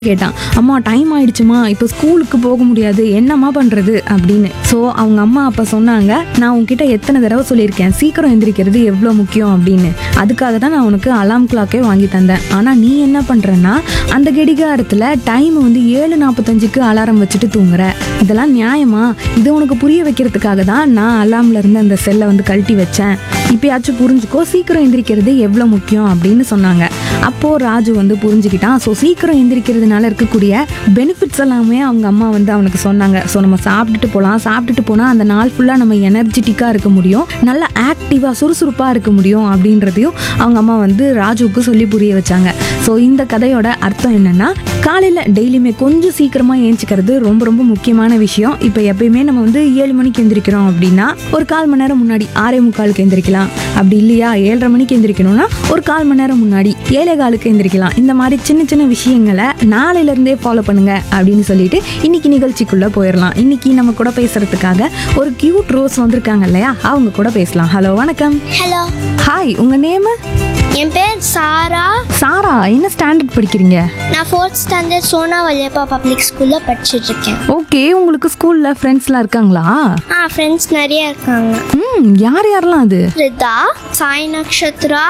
கேட்டான் அம்மா டைம் ஆயிடுச்சுமா இப்போ ஸ்கூலுக்கு போக முடியாது என்னம்மா பண்றது அப்படின்னு ஸோ அவங்க அம்மா அப்பா சொன்னாங்க நான் உன்கிட்ட எத்தனை தடவை சொல்லியிருக்கேன் சீக்கிரம் எந்திரிக்கிறது எவ்வளோ முக்கியம் அப்படின்னு அதுக்காக தான் நான் உனக்கு அலாம் கிளாக்கே வாங்கி தந்தேன் ஆனால் நீ என்ன பண்றேன்னா அந்த கடிகாரத்தில் டைம் வந்து ஏழு நாற்பத்தஞ்சுக்கு அலாரம் வச்சுட்டு தூங்குற இதெல்லாம் நியாயமா இதை உனக்கு புரிய வைக்கிறதுக்காக தான் நான் அலாம்ல இருந்து அந்த செல்லை வந்து கழட்டி வச்சேன் இப்பயாச்சும் புரிஞ்சுக்கோ சீக்கிரம் எந்திரிக்கிறது எவ்வளோ முக்கியம் அப்படின்னு சொன்னாங்க அப்போ ராஜு வந்து புரிஞ்சுக்கிட்டான் ஸோ சீக்கிரம் எந்திரிக்கிறதுனால இருக்கக்கூடிய பெனிஃபிட்ஸ் எல்லாமே அவங்க அம்மா வந்து அவனுக்கு சொன்னாங்க ஸோ நம்ம சாப்பிட்டுட்டு போகலாம் சாப்பிட்டுட்டு போனால் அந்த நாள் ஃபுல்லாக நம்ம எனர்ஜெட்டிக்காக இருக்க முடியும் நல்லா ஆக்டிவாக சுறுசுறுப்பாக இருக்க முடியும் அப்படின்றதையும் அவங்க அம்மா வந்து ராஜுவுக்கு சொல்லி புரிய வச்சாங்க ஸோ இந்த கதையோட அர்த்தம் என்னன்னா காலையில் டெய்லியுமே கொஞ்சம் சீக்கிரமாக ஏஞ்சிக்கிறது ரொம்ப ரொம்ப முக்கியமான விஷயம் இப்போ எப்பயுமே நம்ம வந்து ஏழு மணிக்கு எந்திரிக்கிறோம் அப்படின்னா ஒரு கால் மணி நேரம் முன்னாடி ஆறே முக்காலுக்கு எந்திரிக்கலாம் அப்படி இல்லையா ஏழரை மணிக்கு எந்திரிக்கணும்னா ஒரு கால் மணி நேரம் முன்னாடி ஏழை காலுக்கு எந்திரிக்கலாம் இந்த மாதிரி சின்ன சின்ன விஷயங்களை நாளையில இருந்தே ஃபாலோ பண்ணுங்க அப்படின்னு சொல்லிட்டு இன்னைக்கு நிகழ்ச்சிக்குள்ள போயிடலாம் இன்னைக்கு நம்ம கூட பேசுறதுக்காக ஒரு கியூட் ரோஸ் வந்திருக்காங்க இல்லையா அவங்க கூட பேசலாம் ஹலோ வணக்கம் ஹலோ ஹாய் உங்க நேம் என் பேர் சாரா சாரா என்ன ஸ்டாண்டர்ட் படிக்கிறீங்க நான் fourth standard Sona Valliappa public ஸ்கூலில் படிச்சுட்டு இருக்கேன் ஓகே உங்களுக்கு ஸ்கூல்ல ஃப்ரெண்ட்ஸ்லாம் இருக்காங்களா ஆ ஃப்ரெண்ட்ஸ் நிறைய இருக்காங்க ம் யார் யாரெல்லாம் அது ரிதா சாய் நக்ஷத்ரா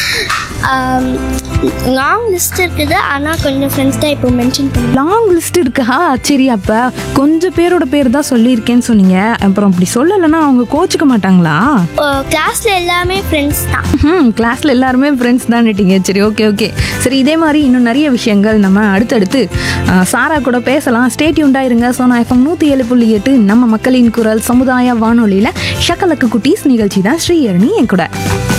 லாங் லிஸ்ட் இருக்குது ஆனால் கொஞ்சம் ஃப்ரெண்ட்ஸ் தான் இப்போ மென்ஷன் பண்ணி லாங் லிஸ்ட் இருக்கா சரி அப்ப கொஞ்சம் பேரோட பேர் தான் சொல்லியிருக்கேன்னு சொன்னீங்க அப்புறம் அப்படி சொல்லலைன்னா அவங்க கோச்சுக்க மாட்டாங்களா கிளாஸில் எல்லாமே ஃப்ரெண்ட்ஸ் தான் ம் கிளாஸ்ல எல்லாருமே ஃப்ரெண்ட்ஸ் தான் சரி ஓகே ஓகே சரி இதே மாதிரி இன்னும் நிறைய விஷயங்கள் நம்ம அடுத்தடுத்து ஆ, சாரா கூட பேசலாம் ஸ்டேட்யூண்டா இருங்க சோனா எஃப்எம் நூற்றி ஏழு புள்ளி எட்டு நம்ம மக்களின் குரல் சமுதாய வானொலியில் ஷக்கலக்கு குட்டீஸ் நிகழ்ச்சி தான் ஸ்ரீயரணி என் கூட